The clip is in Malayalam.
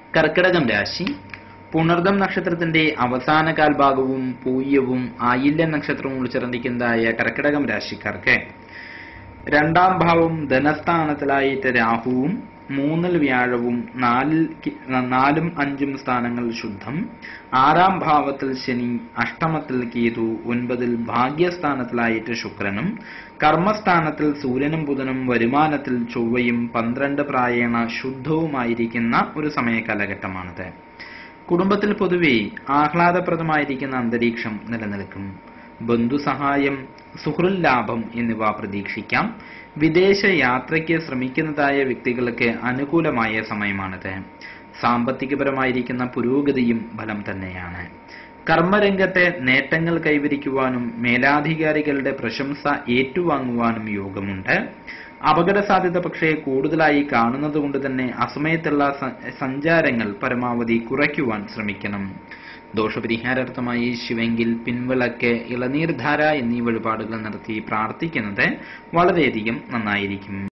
കർക്കിടകം രാശി പുണർദം നക്ഷത്രത്തിന്റെ അവസാന കാൽഭാഗവും പൂയ്യവും ആയില്യ നക്ഷത്രവും ഉൾച്ചേർന്നിരിക്കുന്നതായ കർക്കിടകം രാശിക്കാർക്ക് രണ്ടാം ഭാവം ധനസ്ഥാനത്തിലായിട്ട് രാഹുവും മൂന്നിൽ വ്യാഴവും നാലിൽ കി- നാലും അഞ്ചും സ്ഥാനങ്ങൾ ശുദ്ധം ആറാം ഭാവത്തിൽ ശനി അഷ്ടമത്തിൽ കേതു ഒൻപതിൽ ഭാഗ്യസ്ഥാനത്തിലായിട്ട് ശുക്രനും കർമ്മസ്ഥാനത്തിൽ സൂര്യനും ബുധനും വരുമാനത്തിൽ ചൊവ്വയും പന്ത്രണ്ട് പ്രായണ ശുദ്ധവുമായിരിക്കുന്ന ഒരു സമയ കാലഘട്ടമാണിത് കുടുംബത്തിൽ പൊതുവെ ആഹ്ലാദപ്രദമായിരിക്കുന്ന അന്തരീക്ഷം നിലനിൽക്കും ബന്ധുസഹായം സുഹൃൽ ലാഭം എന്നിവ പ്രതീക്ഷിക്കാം വിദേശ യാത്രയ്ക്ക് ശ്രമിക്കുന്നതായ വ്യക്തികൾക്ക് അനുകൂലമായ സമയമാണിത് സാമ്പത്തികപരമായിരിക്കുന്ന പുരോഗതിയും ഫലം തന്നെയാണ് കർമ്മരംഗത്തെ നേട്ടങ്ങൾ കൈവരിക്കുവാനും മേലാധികാരികളുടെ പ്രശംസ ഏറ്റുവാങ്ങുവാനും യോഗമുണ്ട് അപകട സാധ്യത പക്ഷേ കൂടുതലായി കാണുന്നത് കൊണ്ട് തന്നെ അസമയത്തുള്ള സ- സഞ്ചാരങ്ങൾ പരമാവധി കുറയ്ക്കുവാൻ ശ്രമിക്കണം ദോഷപരിഹാരാർത്ഥമായി ശിവെങ്കിൽ പിൻവിളക്ക് ഇളനീർധാര എന്നീ വഴിപാടുകൾ നടത്തി പ്രാർത്ഥിക്കുന്നത് വളരെയധികം നന്നായിരിക്കും